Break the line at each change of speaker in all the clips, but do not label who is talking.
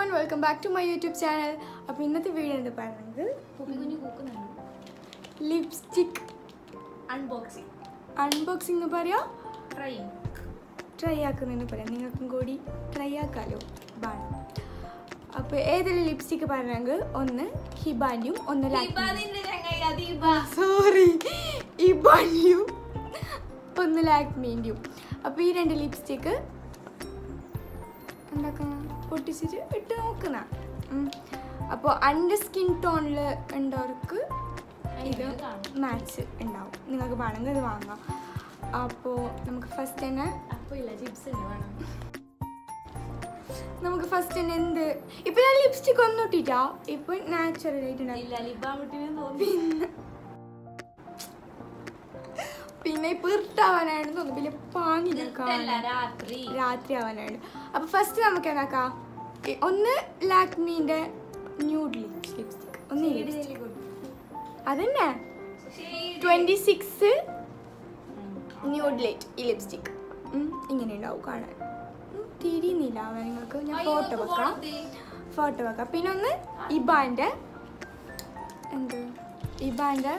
And welcome back to my YouTube channel അപ്പോൾ ഇന്നത്തെ video എന്താ പറയുന്നത്
കുപ്പി കുഞ്ഞു കൂക്കുന്നുണ്ട്
ലിപ്സ്റ്റിക്
അൺബോക്സിങ്
അൺബോക്സിംഗ് എന്ന് പറയാം
ട്രൈ
ട്രൈ ആക്കുന്നതെന്ന് പറയാം നിങ്ങൾക്കും കൂടി ട്രൈ ആക്കാലോ ബാണ് അപ്പോൾ ഏതെല്ലാം ലിപ്സ്റ്റിക് പറഞ്ഞെങ്കിൽ ഒന്ന് ഹിബാൻഡും ഒന്ന് സോറി ഇബാൻഡും ഒന്ന് ലാക്മീൻ്റെയും അപ്പോൾ ഈ രണ്ട് ലിപ്സ്റ്റിക്ക് എന്താക്കുന്ന പൊട്ടിച്ചിട്ട് ഇട്ട് നോക്കുന്ന അപ്പോൾ അൻ്റെ സ്കിൻ ടോണിൽ ഉണ്ടവർക്ക് ഇത് മാച്ച് ഉണ്ടാവും നിങ്ങൾക്ക് വേണമെങ്കിൽ ഇത് വാങ്ങാം അപ്പോൾ നമുക്ക് ഫസ്റ്റ് തന്നെ
അപ്പൊ ഇല്ല ചിപ്സ് ഉണ്ട് വേണം
നമുക്ക് ഫസ്റ്റ് തന്നെ എന്ത് ഇപ്പൊ ഞാൻ ലിപ്സ്റ്റിക് ഒന്നും ഇട്ടിട്ടാ ഇപ്പൊ നാച്ചുറൽ ആയിട്ടുണ്ടാവും
ഇല്ല ലിബാമുട്ടിനെ തോന്നി
പിന്നെ പിന്നെ ഇപ്പൊ ഇരുട്ടാവാനാണ് തോന്നുന്നു പിന്നെ പാങ്ങില്ല
ഇതല്ല രാത്രി
രാത്രി ആവാനാണ് അപ്പൊ ഫസ്റ്റ് നമുക്ക് എന്താക്കാം ഈ ഒന്ന് ലാക്മീന്റെ ന്യൂഡ് ലിപ്സ്റ്റിക് ഒന്ന് ഈ lipstick. അതന്നെ ട്വന്റി സിക്സ് ന്യൂഡ് ലൈറ്റ് ഈ ലിപ്സ്റ്റിക് ഇങ്ങനെ ഉണ്ടാവും കാണാൻ ഉം, തിരിയുന്നില്ല അവൻ നിങ്ങൾക്ക് ഞാൻ ഫോട്ടോ വെക്കാം ഫോട്ടോ വെക്കാം പിന്നെ ഒന്ന് ഇബാന്റെ എന്ത് ഇബാന്റെ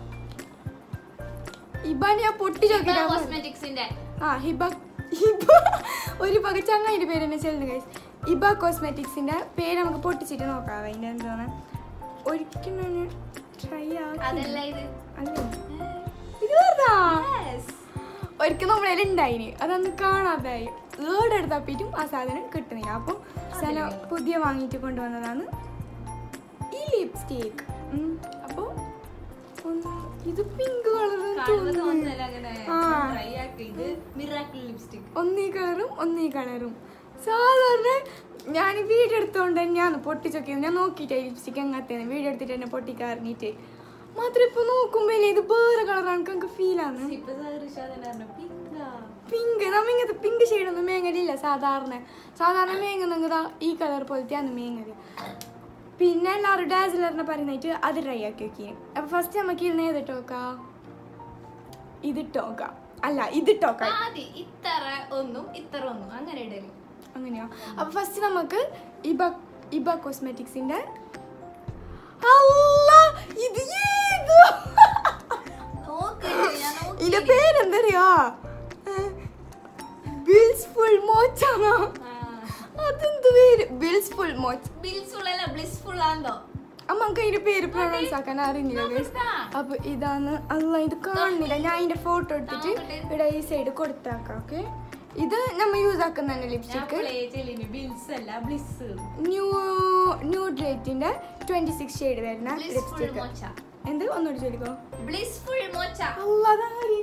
ഇബാന്റെ ഞാൻ പൊട്ടി ചോദിക്കട്ടെ
കോസ്മെറ്റിക്സിന്റെ
ആ ഹിബ ഹിബ ഒരു പക ചങ്ങായിന്റെ പേര് തന്നെ ചെല്ലുന്നു ഗൈസ് ഇബ കോസ്മെറ്റിക്സിന്റെ പേര് നമുക്ക് പൊട്ടിച്ചിട്ട് നോക്കാം അതിന്റെ എന്താണ് ഒരിക്കലും ട്രൈ ആക്കി
അതല്ല ഇത്
അല്ലേ ഇത് വെറുതാ ഒരിക്കൽ നമ്മളതിൽ ഉണ്ടായിന് അതൊന്ന് കാണാതായി ഏടെ എടുത്തപ്പിട്ടും ആ സാധനം കിട്ടുന്നില്ല അപ്പം സ്ഥലം പുതിയ വാങ്ങിയിട്ട് കൊണ്ടുവന്നതാണ് ഈ ലിപ്സ്റ്റിക് അപ്പോൾ ഇത് പിങ്ക് കളർ
കാണുമ്പോ തോന്നുന്നില്ല അങ്ങനെ
ആ.
ട്രൈ ആക്കി ഇത് മിറാക്കിൾ ലിപ്സ്റ്റിക്
ഒന്നീ കളറും ഒന്നീ കളറും സാധാരണ ഞാൻ വീഡിയോ എടുത്തോണ്ട് തന്നെയാണ് പൊട്ടിച്ചൊക്കെ ഞാൻ നോക്കിയിട്ടേ ലിപ്സ്റ്റിക് എങ്ങനത്തെ വീഡിയോ എടുത്തിട്ട് തന്നെ പൊട്ടിക്കാറിഞ്ഞിട്ട് മാത്രം ഇപ്പൊ നോക്കുമ്പോ ഇത് വേറെ കളറാണ് എനിക്ക് ഫീൽ ആണ്
ഇപ്പൊ ഋഷാദന പിങ്കാ
പിങ്ക് നമ്മ ഇങ്ങനത്തെ പിങ്ക് ഷെയ്ഡൊന്നും മേങ്ങലില്ല സാധാരണ സാധാരണ മേങ്ങുന്നെങ്കിൽ ഈ കളർ പോലത്തെയാണ് മേങ്ങല് പിന്നെ എല്ലാവരും ഡാസിലറിനെ പറയുന്നിട്ട് അത് ട്രൈ ആക്കി നോക്കി അപ്പൊ ഫസ്റ്റ് നമുക്ക് ഇരുന്ന് ഏതിട്ട് നോക്കാം ഇതിട്ട് നോക്കാം അല്ല ഇതിട്ട് നോക്കാം
ആദ്യം ഇത്ര ഒന്നും ഇത്ര ഒന്നും അങ്ങനെ ഇടല്
അങ്ങനെയോ അപ്പൊ ഫസ്റ്റ് നമുക്ക് ഇബ ഇബ കോസ്മെറ്റിക്സിന്റെ അല്ലാ, ഇത് ഏത്?
നോക്ക് ഞാൻ നോക്കി
ഇതിന്റെ പേരെന്തറിയോ ബിൽസ് ഫുൾ മോച്ചാണോ അതെന്ത് പേര് ബിൽസ് ഫുൾ മോച്ച്
ബിൽസുള്ള ബ്ലിസ്ഫുൾ ആണോ
അമ്മ നമുക്ക് അതിന്റെ പേര് പ്രൊണൗൺസ് ആക്കാൻ അറിയുന്നില്ല guys. അപ്പൊ ഇതാണ് അല്ല ഇത് കാണുന്നില്ല ഞാൻ അതിന്റെ ഫോട്ടോ എടുത്തിട്ട് ഇവിടെ ഈ സൈഡ് കൊടുത്താക്കാം ഓക്കെ ഇത് നമ്മ യൂസ് ആക്കുന്ന
ഞാൻ
ലിപ്സ്റ്റിക്
പ്ലേ ചെയ്യലിന് ബിൽസ് അല്ല ബ്ലിസ്
ന്യൂ ന്യൂഡ് ലൈറ്റിന്റെ ട്വന്റി സിക്സ് ഷെയ്ഡ് വരുന്ന
ബ്ലിസ്ഫുൾ
ലിപ്സ്റ്റിക്
മോച്ച
എന്ത് ഒന്നുകൂടി ചോദിക്കോ
ബ്ലിസ്ഫുൾ മോച്ച
അല്ലാതാരി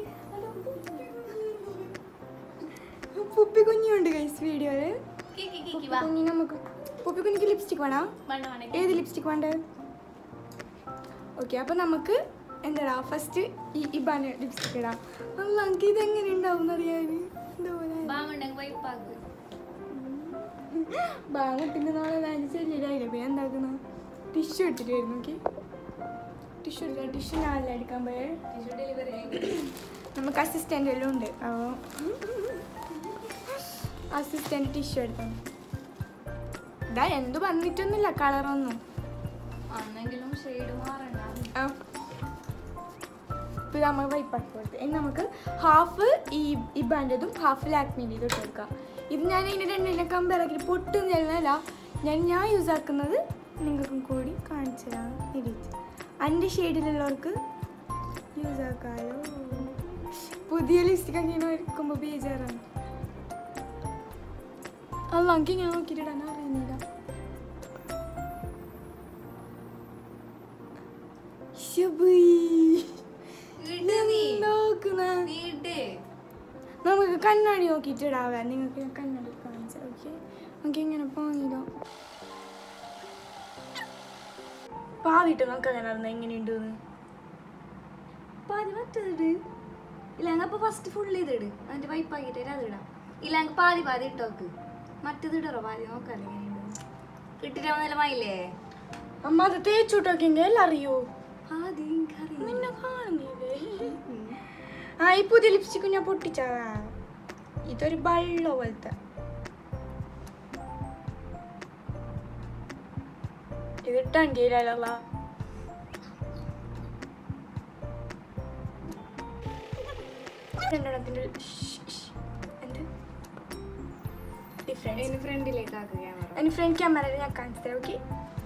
പുപ്പി കുഞ്ഞുണ്ട് ഗൈസ് വീഡിയോയില്
കി കി കി
പുപ്പി
വാ
കുഞ്ഞി നമുക്ക് പുപ്പി കുഞ്ഞിക്ക് ലിപ്സ്റ്റിക് വേണം
വേണ്ട വേണ്ട
ഏത് ലിപ്സ്റ്റിക് വേണ്ടേ ഓക്കെ അപ്പൊ നമുക്ക് എന്താടാ ഫസ്റ്റ് ഈ ഇബാന ലിപ്സ്റ്റിക് ഇടാം അല്ല എനിക്ക് ഇത് എങ്ങനെ ഉണ്ടാവും അറിയാന് എന്താ പോലെ
ബാമുണ്ടെങ്കിൽ വൈപ്പാക്ക്
ബാങ്ങത്തിന്റെ നാളെ നാല് ശരിയായില്ല പിന്നെ എന്താക്കുന്ന ടിഷ്യൂ എടുത്തിട്ട് വരുന്നു നോക്കി ടിഷ്യൂ എടുക്കാം ടിഷ്യൂ നാലിൽ അടിക്കാൻ പോയേ
ടിഷ്യൂ ഡെലിവറി
നമുക്ക് അസിസ്റ്റൻ്റ് എല്ലാം ഉണ്ട് അപ്പോൾ അസിസ്റ്റൻ്റ് ടിഷ്യൂ എടുത്തു ഇതാ എന്ത് വന്നിട്ടൊന്നുമില്ല കളറൊന്നും
അന്നെങ്കിലും ഷെയ്ഡ് മാറണ്ട
ഇപ്പം നമ്മൾ വൈപ്പാക്കി കൊടുത്ത് ഇനി നമുക്ക് ഹാഫ് ഈ ഇബാൻ്റെതും ഹാഫ് ലാക്മിൻ്റെ ഇട്ട് കൊടുക്കാം ഇത് ഞാൻ ഇതിൻ്റെ രണ്ടിനെ കമ്പയർ ആക്കിയിട്ട് പൊട്ടുന്നില്ല ഞാൻ ഞാൻ യൂസ് ആക്കുന്നത് നിങ്ങൾക്കും കൂടി കാണിച്ചു തരാം ഇടിച്ച് എൻ്റെ ഷെയ്ഡിലുള്ളവർക്ക് യൂസ് ആക്കാമല്ലോ പുതിയ ലിപ്സ്റ്റിക് ഒക്കെ ഇങ്ങനെ വരയ്ക്കുമ്പോൾ ബേജാറാണ് അല്ല എനിക്ക് ഇങ്ങനെ നോക്കിയിട്ടിടാൻ അറിയുന്നില്ല ശബീ
ഇട് നീ
നോക്കുന്ന
നീ ഇട്
നമുക്ക് കണ്ണാടി നോക്കിയിട്ട് ഇടാവേ നിങ്ങൾക്ക് ഞാൻ കണ്ണാടി കാണിച്ചു ഓക്കെ നമുക്ക് ഇങ്ങനെ പാങ്ങിടോ പാവിട്ട് നമുക്ക് അങ്ങനെ അറിഞ്ഞ എങ്ങനെയുണ്ടെന്ന്
പാതി മറ്റേതിട് ഇല്ലെങ്കിൽ അപ്പൊ ഫസ്റ്റ് ഫുൾ ചെയ്തിട് എന്നിട്ട് വൈപ്പാക്കിട്ട് അത് ഇടാം ഇല്ലെങ്കിൽ പാതി പാതി ഇട്ടോക്ക് മറ്റേത് ഇടറോ പാതി നോക്കാം എങ്ങനെയുണ്ട് കിട്ടിട്ടാവുന്നല്ല മായില്ലേ
അമ്മ അത് തേച്ചുട്ടൊക്കെങ്കിൽ എല്ലാം അറിയോ
പാതി എനിക്കറിയില്ല.
നിന്നെ കാണുന്നില്ലേ ആ ഈ പുതിയ ലിപ്സ്റ്റിക് ഞാൻ പൊട്ടിച്ചതാ ഇതൊരു ബള്ള പോലത്തെ ഇത് ടണ്ടിയിലല്ല രണ്ടെണ്ണത്തിന്റെ എന്ത് ഡിഫറൻസ്
അതിന് ഫ്രണ്ടിലേക്ക് ആക്കുക ക്യാമറ
അതിന് ഫ്രണ്ട് ക്യാമറയിൽ ഞാൻ കാണിച്ചു തരാം ഓക്കെ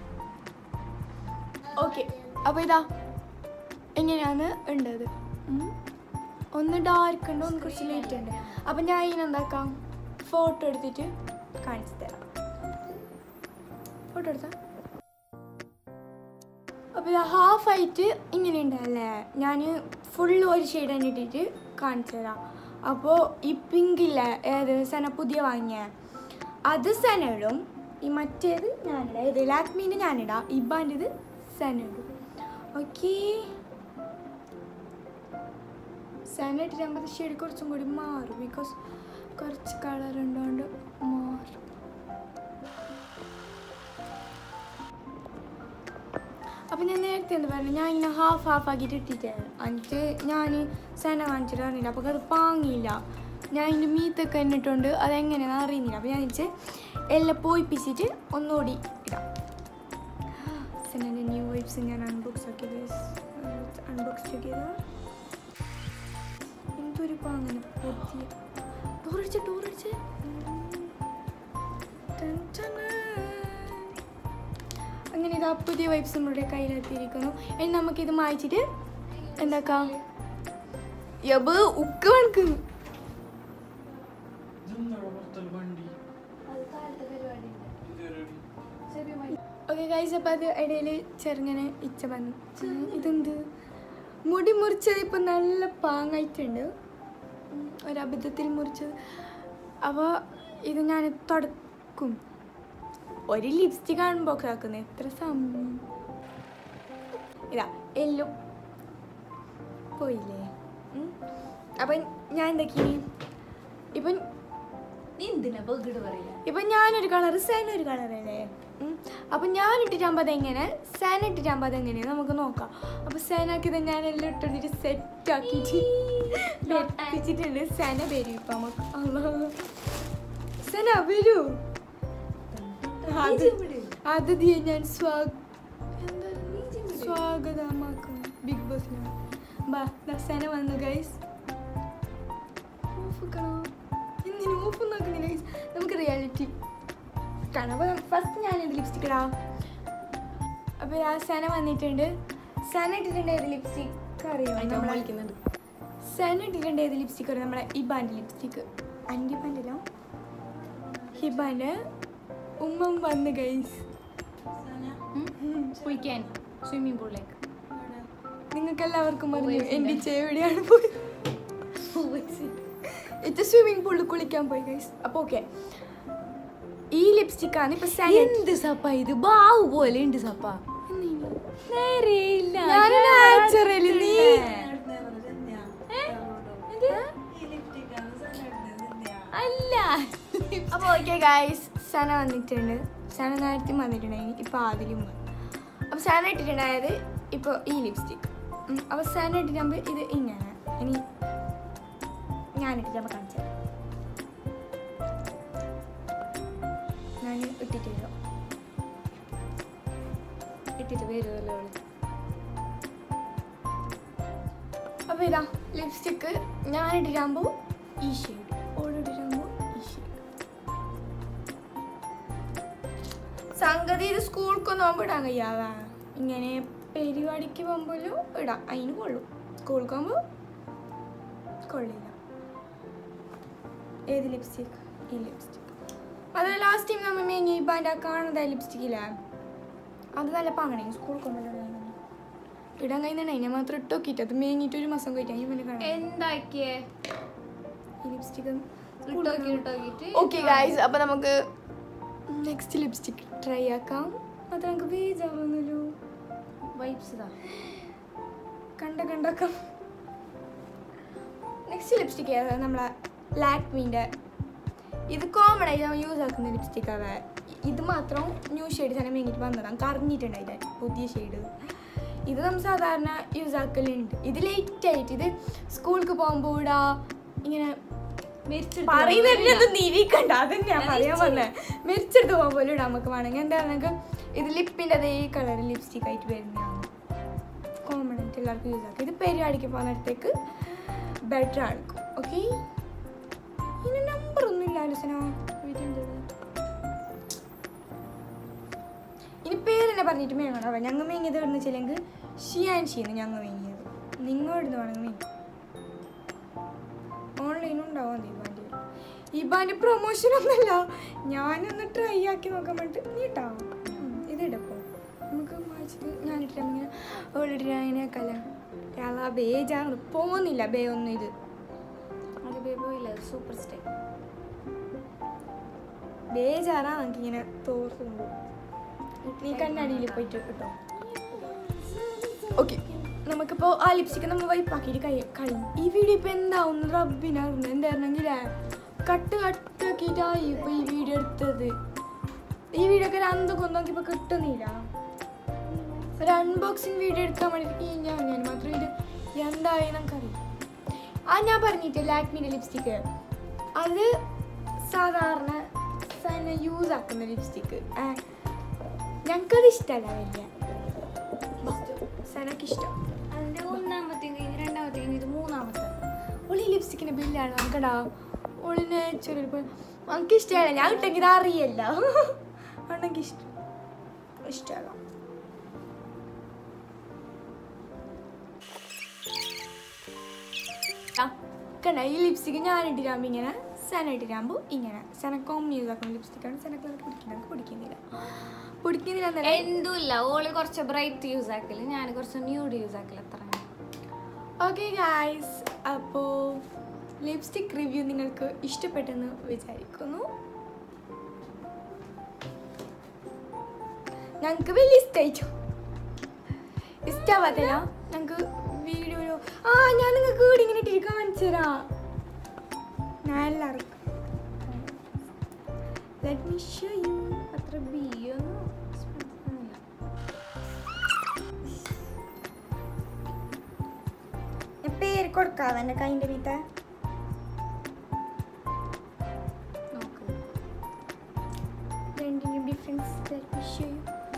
ഓക്കെ അപ്പോൾ ഇതാ എങ്ങനെയാണ് ഉണ്ടത് ഉം. ഒന്ന് ഡാർക്ക് ഉണ്ട് ഒന്ന് കുറച്ച് ലൈറ്റ് ഉണ്ട് അപ്പം ഞാൻ ഇതിനെ എന്താക്കാം ഫോട്ടോ എടുത്തിട്ട് കാണിച്ചു തരാം ഫോട്ടോ എടുത്താ അപ്പോൾ ഇത് ഹാഫ് ആയിട്ട് ഇങ്ങനെ ഉണ്ടല്ലേ ഞാൻ ഫുള്ള് ഒരു ഷെയ്ഡ് തന്നെ ഇട്ടിട്ട് കാണിച്ചു തരാം അപ്പോൾ ഈ പിങ്ക് ഇല്ലേ ഏത് സന പുതിയ വാങ്ങിയ അത് സന ഇടും ഈ മറ്റേത് ഞാനിടാം ഇത് ലാക്മീൻ്റെ ഞാനിടാം ഇബാൻ്റെ ഇത് സന ഇടും ഓക്കെ സന ഇട്ടിട്ടാകുമ്പോൾ ഷെയ്ഡ് കുറച്ചും കൂടി മാറും ബിക്കോസ് കുറച്ച് കളർ ഉണ്ടോണ്ട് മാറും അപ്പം ഞാൻ നേരത്തെ എന്ത് പറഞ്ഞു ഞാൻ ഇങ്ങനെ ഹാഫ് ഹാഫ് ആക്കിയിട്ട് ഇട്ടിട്ട് എന്നിട്ട് ഞാൻ സന കാണിച്ചിട്ട് അറിഞ്ഞില്ല അപ്പോൾ അത് പാങ്ങിയില്ല ഞാൻ ഇതിൻ്റെ മീത്തൊക്കെ എന്നിട്ടുണ്ട് അതെങ്ങനെയാണെന്ന് അറിയുന്നില്ല അപ്പോൾ ഞാൻ വെച്ച് എല്ലാം പോയിപ്പിച്ചിട്ട് ഒന്നുകൂടി ഇടാം സനൻ്റെ ന്യൂ വൈബ്സ് ഞാൻ അൺബോക്സ് ആക്കിയത് അൺബോക്സ് ചെയ്ത എന്തൊരു പാങ്ങനെ പൊത്തിയ ടൂറടിച്ച് ടൂറടിച്ച് അങ്ങനെ ഇതാ പുതിയ വൈബ്സ് നമ്മുടെ കയ്യിലെത്തിയിരിക്കുന്നു ഇനി നമുക്കിത് മായ്ച്ചിട്ട് എന്താക്കാം യബ് ഉക്ക് കണക്ക് ഓക്കെ ഗൈസ് അപ്പം അത് ഇടയിൽ ചെറുങ്ങനെ ഇച്ച വന്നു ഉം, ഇതെന്ത് മുടി മുറിച്ചത് ഇപ്പം നല്ല പാങ്ങായിട്ടുണ്ട് ഉം, ഒരബദ്ധത്തിൽ മുറിച്ചത് അപ്പോൾ ഇത് ഞാൻ തുടക്കും ഒരു ലിപ്സ്റ്റിക് ആണ് ബോക്സ് ആക്കുന്നത് എത്ര സമയം ഇതാ എല്ലാം പോയില്ലേ ഉം. അപ്പം ഞാൻ എന്തൊക്കെയാണ് ഇപ്പം
നീ എന്തിനാ ബഗ്ഗിട് പറയില്ല
ഇപ്പം ഞാനൊരു കളർ സേന ഒരു കളറല്ലേ അപ്പം ഞാൻ ഇട്ടിട്ടാകുമ്പോൾ അതെങ്ങനെ സേന ഇട്ടിട്ടാകുമ്പോൾ അതെങ്ങനെയാണ് നമുക്ക് നോക്കാം അപ്പം സേനക്ക് ഇത് ഞാൻ എല്ലാം ഇട്ടിട്ട് സെറ്റ് ആക്കിയിട്ട് വെച്ചിട്ടുണ്ട് സേന വരും ഇപ്പം നമുക്ക് അല്ലാ. സേന വരൂ അത് അത് ദിയെ ഞാൻ സ്വാഗ എന്താണ്? സ്വാഗതമാക്കും ബിഗ് ബോസിലാണ് ബാ ദാ സേന വന്നു ഗൈസ് ഓഫാക്കണോ എന്തിനു ഓഫ് നോക്കുന്നില്ല ഗൈസ് നമുക്ക് റിയാലിറ്റി കാണാം അപ്പോൾ ഫസ്റ്റ് ഞാനിത് ലിപ്സ്റ്റിക് ഇടാം അപ്പോൾ ആ സന വന്നിട്ടുണ്ട് സന ഇട്ടിട്ടുണ്ട് ഏത് ലിപ്സ്റ്റിക് അറിയാം നമ്മളെ
വിളിക്കുന്നുണ്ട്
സന ഇട്ടിട്ടുണ്ട് ഏത് ലിപ്സ്റ്റിക് അറിയാം നമ്മളെ ഇബാൻ്റെ ലിപ്സ്റ്റിക് അൻഡിബാൻ്റെല്ലോ ഹിബാൻ്റെ ഉമ്മം വന്ന് ഗൈസ്
കുളിക്കാൻ സ്വിമ്മിംഗ് പൂളിലേക്ക്
നിങ്ങൾക്ക് എല്ലാവർക്കും പറഞ്ഞു എൻ്റെ ചെവിടെയാണ് പോയി ഇത് സ്വിമ്മിംഗ് പൂളിൽ കുളിക്കാൻ പോയി ഗൈസ് അപ്പോൾ ഓക്കെ ഈ ലിപ്സ്റ്റിക്കാണ് ഇപ്പൊ സന
എന്ത് സപ്പ ഇത് ബാവ് പോലെ ഉണ്ട് സപ്പ നേരെ ഇല്ല
ഞാൻ നാച്ചുറലി നീ
അല്ല
അപ്പോൾ ഓക്കെ ഗൈസ് സന വന്നിട്ടുണ്ട് സന നേരത്തെ വന്നിട്ടുണ്ടായി ഇപ്പോൾ ആദിലും വന്നു അപ്പോൾ സന ഇട്ടിട്ടുണ്ടായത് ഇപ്പോൾ ഈ ലിപ്സ്റ്റിക് അപ്പോൾ സന ഇട്ടിട്ടാകുമ്പോൾ ഇത് ഇങ്ങനെ ഇനി ഞാൻ ഇട്ടിട്ടാകുമ്പോൾ കാണിച്ചത് ഞാൻ ഇട്ടിട്ട് വരാം
ഇട്ടിട്ട് വരുമല്ലോ
അപ്പോൾ ഇതാ ലിപ്സ്റ്റിക്ക് ഞാൻ ഇട്ടിട്ടാകുമ്പോൾ ഈ ഷെയ്ഡ് ഓടിട്ടിട്ടാകുമ്പോൾ ഈ ഷെയ്ഡ് സംഗതി ഇത് സ്കൂൾക്കൊന്നും പോകുമ്പോൾ ഇടാൻ കഴിയാതാ ഇങ്ങനെ പരിപാടിക്ക് പോകുമ്പോഴും ഇടാം അതിന് കൊള്ളും സ്കൂൾക്ക് പോകുമ്പോൾ കൊള്ളില്ല ഏത് ലിപ്സ്റ്റിക് ഈ ലിപ്സ്റ്റിക് അത് ലാസ്റ്റ് ടൈം നമ്മൾ മേങ്ങി ഇപ്പം കാണുന്ന ലിപ്സ്റ്റിക് ഇല്ല അത് നല്ല പാങ്ങണേ സ്കൂൾക്ക് പോകുമ്പോൾ ഇടാൻ കഴിയുന്നുണ്ട് അതിനെ മാത്രം ഇട്ട് നോക്കിയിട്ട് അത് മേങ്ങിയിട്ട് ഒരു മാസം കഴിഞ്ഞാൽ അതിന് പിന്നെ കാണാം
എന്താക്കിയേ
ഈ ലിപ്സ്റ്റിക്
ഇട്ടോക്കി ഇട്ടോക്കിട്ട്
ഓക്കെ ഗായ്സ് അപ്പോൾ നമുക്ക് നെക്സ്റ്റ് ലിപ്സ്റ്റിക് ട്രൈ ആക്കാം അത് നമുക്ക് ബേജാവുന്നല്ലോ
വൈബ്സ് ഇതാ
കണ്ട കണ്ടാക്കാം നെക്സ്റ്റ് ലിപ്സ്റ്റിക് ഏതാ നമ്മളെ ലാക്മീൻ്റെ ഇത് കോമൺ ആയി നമ്മൾ യൂസ് ആക്കുന്ന ലിപ്സ്റ്റിക് ആണ് ഇത് മാത്രം ന്യൂ ഷെയ്ഡ് തന്നെ മേങ്ങിയിട്ട് വന്നതാണ് കറിഞ്ഞിട്ടുണ്ട് അതിൻ്റെ പുതിയ ഷെയ്ഡ് ഇത് നമ്മൾ സാധാരണ യൂസ് ആക്കലുണ്ട് ഇത് ലേറ്റ് ആയിട്ട് ഇത് സ്കൂൾക്ക് പോകുമ്പോൾ ഇടാ ഇങ്ങനെ പറയുന്നത് നിരീക്കണ്ട അതന്നെയാ പറയാൻ വന്നത് മെരിച്ചെടുത്ത് പോകുമ്പോൾ ഇടാൻ നമുക്ക് വേണമെങ്കിൽ എന്താ നമുക്ക് ഇത് ലിപ്പിൻ്റെ അതേ കളർ ലിപ്സ്റ്റിക് ആയിട്ട് വരുന്നതാണ് കോമൺ ആയിട്ട് എല്ലാവർക്കും യൂസ് ആക്കാം ഇത് പരിപാടിക്ക് പോകുന്നിടത്തേക്ക് ബെറ്റർ ആണ് ഓക്കെ ഇതിന് നമ്പർ ഒന്നും ഇല്ല ആലോചന ഇനി പേരെന്നെ പറഞ്ഞിട്ട് മേങ്ങണം ഞങ്ങൾ മേങ്ങിയത് എവിടെ നിന്ന് വെച്ചില്ലെങ്കിൽ ഷിയാൻ ഷീന്ന് ഞങ്ങൾ മേങ്ങിയത് നിങ്ങൾ എവിടെ നിന്ന് വേണമെങ്കിൽ മേങ്ങും ഓൺലൈനും ഉണ്ടാവാം ഇബാൻ്റെ ഇബാൻ്റെ പ്രൊമോഷൻ ഒന്നല്ല ഞാനൊന്ന് ട്രൈ ആക്കി നോക്കാൻ വേണ്ടിട്ട് നീട്ടാ ഇതിടപ്പോ നമുക്ക് വായിച്ചിട്ട് ഞാനിട്ട് ഇങ്ങനെ ഓൾറെഡി അങ്ങനെ കല കേള ബേജാണ് പോകുന്നില്ല ബേ ഒന്നും ഇത്
അത് ബേ പോയില്ല സൂപ്പർ സ്റ്റേ
ബേജാറാ നമുക്കിങ്ങനെ തോർത്തുണ്ട് നീ കണ്ണാടിയിൽ പോയിട്ട് കേട്ടോ ഓക്കെ നമുക്കിപ്പോൾ ആ ലിപ്സ്റ്റിക്ക് നമ്മൾ വൈപ്പാക്കിയിട്ട് കഴി കഴിഞ്ഞു ഈ വീഡിയോ ഇപ്പോൾ എന്താവും റബ്ബിനറിഞ്ഞു എന്തായിരുന്നെങ്കിലേ കട്ട് കട്ടാക്കിയിട്ടായി ഇപ്പോൾ ഈ വീഡിയോ എടുത്തത് ഈ വീഡിയോ ഒക്കെ രണ്ടൊക്കെ നോക്കിയപ്പോൾ കിട്ടുന്നില്ല ഒരു അൺബോക്സിങ് വീഡിയോ എടുക്കാൻ വേണ്ടിയിട്ട് ഈ ഞാൻ ഞാൻ മാത്രം ഇത് എന്തായി നമുക്കറിയാം ആ ഞാൻ പറഞ്ഞിട്ട് ലാക്മിൻ്റെ ലിപ്സ്റ്റിക്ക് അത് സാധാരണ സന യൂസ് ആക്കുന്ന ലിപ്സ്റ്റിക്ക് ഞങ്ങൾക്കത് ഇഷ്ടമല്ല വലിയ സനക്ക് ഇഷ്ടം
അതിന്റെ ഒന്നാമത്തെ കഴിഞ്ഞ് രണ്ടാമത്തെ കഴിഞ്ഞ് ഇത് മൂന്നാമത്തെ
ഒളി ലിപ്സ്റ്റിക്കിന്റെ ബില്ലാണ് നമുക്കടാ ഒളി നാച്ചുറൽ നമുക്ക് ഇഷ്ടമല്ല ഞാൻ ഇട്ടെങ്കിൽ ഇത് അറിയല്ല അതുകൊണ്ടെങ്കിൽ ഇഷ്ടം ഇഷ്ടമല്ല ആ, കണ്ട ഈ ലിപ്സ്റ്റിക്ക് ഞാൻ ഇട്ടിരാകുമ്പോൾ ഇങ്ങനെ സന ഇട്ടിരാകുമ്പോൾ ഇങ്ങനെ സന കോം യൂസ് ആക്കുന്ന ലിപ്സ്റ്റിക്കാണ് സനക്ക് നമുക്ക് പിടിക്കുന്നത് പിടിക്കുന്നില്ല പിടിക്കുന്നില്ല എന്നല്ല
എന്തുമില്ല ഓള് കുറച്ച് ബ്രൈറ്റ് യൂസ് ആക്കല് ഞാൻ കുറച്ച് ന്യൂഡ് യൂസ് ആക്കല് അത്ര
ഓക്കെ ഗായ്സ് അപ്പോൾ ലിപ്സ്റ്റിക് റിവ്യൂ നിങ്ങൾക്ക് ഇഷ്ടപ്പെട്ടെന്ന് വിചാരിക്കുന്നു ഞങ്ങൾക്ക് വലിയ ഇഷ്ടമായിട്ടു ഇഷ്ടമാവാത്തല്ല ഞങ്ങൾക്ക് വീഡിയോ ആ ഞാൻ നിങ്ങൾക്ക് വീട് ഇങ്ങനെ ഇട്ടിട്ട് കാണിച്ചു തരാം ഞാൻ എല്ലാവർക്കും ലെറ്റ് മീ ഷോ യു
അത്ര ബിയൊന്നും
ഞാൻ പേര് കൊടുക്കാതെ എൻ്റെ കൈൻ്റെ മീത്ത
നോക്ക്
രണ്ടിനും difference let me show you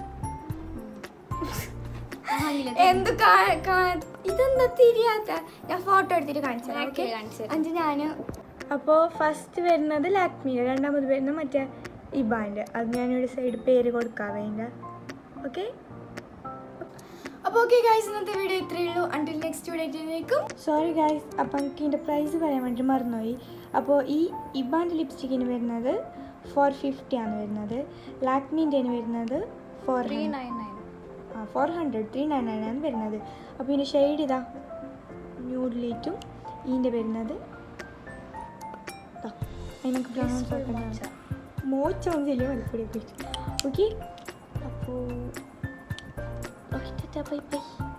ആയില്ല.
എന്ത് കാ- കാ- ഇതെന്താ തിരിയാത്ത ഞാൻ ഫോട്ടോ എടുത്തിട്ട് കാണിച്ചു തരാം,
ഓക്കേ,
okay?
കാണിച്ചു തരാം.
അഞ്ച് ഞാൻ അപ്പോൾ ഫസ്റ്റ് വരുന്നത് ലാക്മിയുടെ രണ്ടാമത് വരുന്നത് മറ്റേ ഇബാൻ്റെ അത് ഞാനൊരു സൈഡ് പേര് കൊടുക്കാം അതിൻ്റെ ഓക്കെ അപ്പോൾ ഓക്കെ ഗൈസ് ഇന്നത്തെ വീഡിയോ ഇത്രയേ ഉള്ളൂ അണ്ടിൽ നെക്സ്റ്റ് വീഡിയോയിലേക്കും സോറി ഗൈസ് അപ്പം എനിക്ക് ഇതിൻ്റെ പ്രൈസ് പറയാൻ വേണ്ടി മറന്നുപോയി അപ്പോൾ ഈ ഇബാൻ്റെ ലിപ്സ്റ്റിക്കിന് വരുന്നത് ഫോർ ഫിഫ്റ്റി ആണ് വരുന്നത് ലാക്മീൻ്റെ വരുന്നത് ഫോർ
ത്രീ നയൻ നയൻ
ആ four hundred three nine nine ആണ് വരുന്നത് അപ്പോൾ ഇതിൻ്റെ ഷെയ്ഡ് ഇതാ ന്യൂഡിലേറ്റും ഇതിൻ്റെ വരുന്നത് ദാ, അതിനൊക്കെ പ്രൊണൗൺസ് ആക്കുന്ന മോച്ചൊന്നുമില്ല മലപ്പുഴ പോയിട്ട് ഓക്കെ അപ്പോൾ ഓക്കെ ബൈ ബൈ